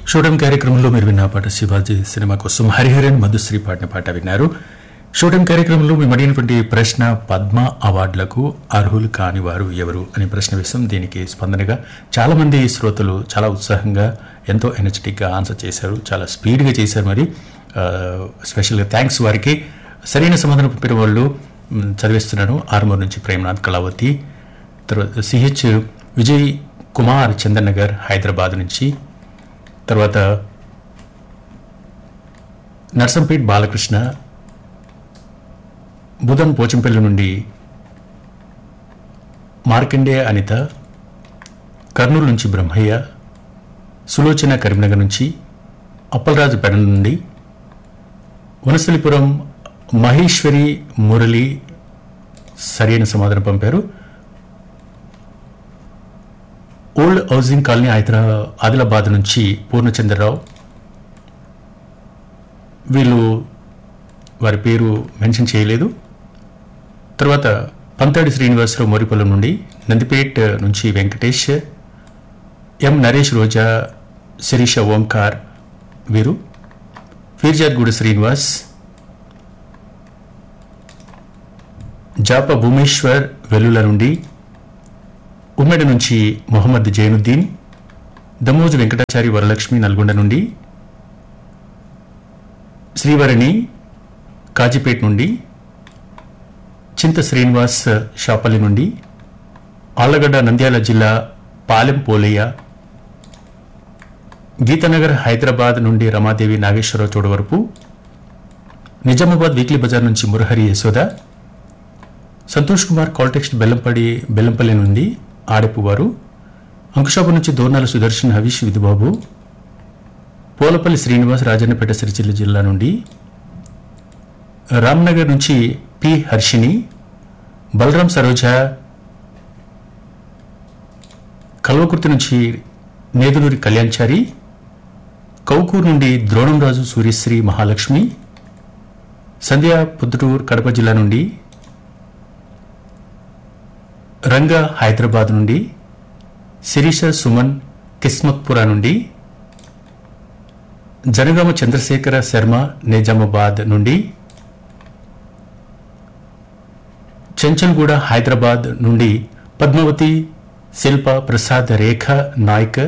షూటం కార్యక్రమంలో మీరు విన్న పాట శివాజీ సినిమా కోసం హరిహరన్ మధుశ్రీ పాడిన పాట విన్నారు షూటం కార్యక్రమంలో మేము అడిగినటువంటి ప్రశ్న పద్మ అవార్డులకు అర్హులు కాని వారు ఎవరు అనే ప్రశ్న వేసాం దీనికి స్పందనగా చాలా మంది శ్రోతలు చాలా ఉత్సాహంగా ఎంతో ఎనర్జెటిక్గా ఆన్సర్ చేశారు చాలా స్పీడ్గా చేశారు మరి ఆ, స్పెషల్గా థ్యాంక్స్ వారికి సరైన సమాధానం పంపిన వాళ్ళు మ్, చదివిస్తున్నాను ఆర్మూర్ నుంచి ప్రేమనాథ్ కళావతి తర్వాత సిహెచ్ విజయ్ కుమార్ చందన్ నగర్ హైదరాబాద్ నుంచి తర్వాత నర్సంపేట్ బాలకృష్ణ బుధన్ పోచంపల్లి నుండి మార్కండే అనిత కర్నూలు నుంచి బ్రహ్మయ్య సులోచన కరీంనగర్ నుంచి అప్పలరాజు పెడ నుండి వనస్థలిపురం మహేశ్వరి మురళి సరైన సమాధానం పంపారు ఓల్డ్ హౌసింగ్ కాలనీ హైదరా ఆదిలాబాద్ నుంచి పూర్ణచంద్రరావు వీళ్ళు వారి పేరు మెన్షన్ చేయలేదు తర్వాత పంతాడి శ్రీనివాసరావు మోరిపల్లం నుండి నందిపేట్ నుంచి వెంకటేష్ ఎం నరేష్ రోజా శిరీష ఓంకార్ వీరు ఫీర్జాద్గూడ శ్రీనివాస్ జాప భూమేశ్వర్ వెల్లుల నుండి ఉమ్మడి నుంచి మొహమ్మద్ జైనుద్దీన్ దమోజు వెంకటాచారి వరలక్ష్మి నల్గొండ నుండి శ్రీవరణి కాజీపేట్ నుండి చింత శ్రీనివాస్ షాపల్లి నుండి ఆళ్లగడ్డ నంద్యాల జిల్లా పాలెం పోలయ్య గీతానగర్ హైదరాబాద్ నుండి రమాదేవి నాగేశ్వరరావు చోడవరపు నిజామాబాద్ వీక్లీ బజార్ నుంచి మురహరి యశోద సంతోష్ కుమార్ కాల్టెక్స్ట్ బెల్లంపడి బెల్లంపల్లి నుండి ఆడపు వారు అంకుషాపు నుంచి దోర్నాల సుదర్శన్ హరీష్ విధుబాబు పోలపల్లి శ్రీనివాస్ రాజన్నపేట సిరిసిల్ల జిల్లా నుండి రామ్నగర్ నుంచి పి హర్షిని బలరాం సరోజ కల్వకుర్తి నుంచి నేదునూరి కళ్యాణ్చారి కౌకూరు నుండి ద్రోణంరాజు సూర్యశ్రీ మహాలక్ష్మి సంధ్య పుద్దుటూర్ కడప జిల్లా నుండి రంగా హైదరాబాద్ నుండి శిరీష సుమన్ కిస్మత్పురా నుండి జనగామ చంద్రశేఖర శర్మ నిజామాబాద్ నుండి చెంచల్గూడ హైదరాబాద్ నుండి పద్మావతి శిల్ప ప్రసాద్ రేఖ నాయక్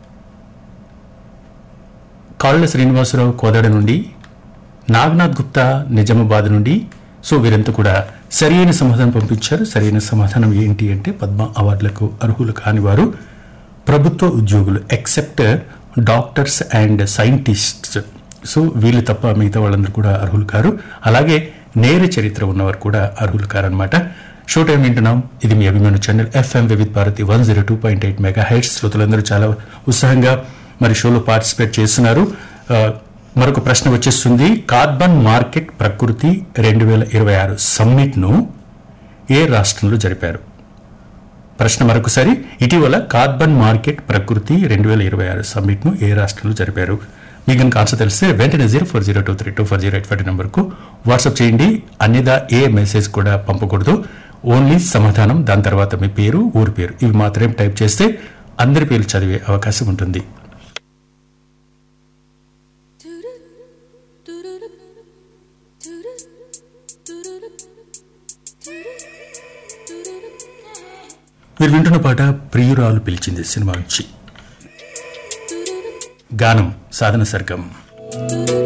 కాళ్ళ శ్రీనివాసరావు కోదాడ నుండి నాగనాథ్ గుప్తా నిజామాబాద్ నుండి సో వీరంతా కూడా సరైన సమాధానం పంపించారు సరైన సమాధానం ఏంటి అంటే పద్మ అవార్డులకు అర్హులు కాని వారు ప్రభుత్వ ఉద్యోగులు except doctors and scientists so వీళ్ళు తప్ప మిగతా వాళ్ళందరూ కూడా అర్హులు కారు అలాగే నేర చరిత్ర ఉన్నవారు కూడా అర్హులు కారనమాట షో టైం వింటున్నాం ఇది మీ అభిమాన channel FM Vividh Bharati one zero two point eight megahertz శ్రోతలందరూ చాలా ఉత్సాహంగా మరి షోలో పార్టిసిపేట్ చేస్తున్నారు ఆ, మరొక ప్రశ్న వచ్చేస్తుంది కార్బన్ మార్కెట్ ప్రకృతి రెండు వేల ఇరవై ఆరు సమ్మిట్ను ఏ రాష్ట్రంలో జరిపారు ప్రశ్న మరొకసారి ఇటీవల కార్బన్ మార్కెట్ ప్రకృతి రెండు వేల ఇరవై ఆరు సమ్మిట్ను ఏ రాష్ట్రంలో జరిపారు మీకు కనుక ఆన్సర్ తెలిస్తే వెంటనే zero four zero two three two four zero eight five నెంబర్కు వాట్సాప్ చేయండి అన్యదా ఏ మెసేజ్ కూడా పంపకూడదు ఓన్లీ సమాధానం దాని తర్వాత మీ పేరు ఊరి పేరు ఇవి మాత్రమే టైప్ చేస్తే అందరి పేర్లు చదివే అవకాశం ఉంటుంది మీరు వింటున్న పాట ప్రియురాలు పిలిచింది సినిమా నుంచి గానం సాధన సర్గం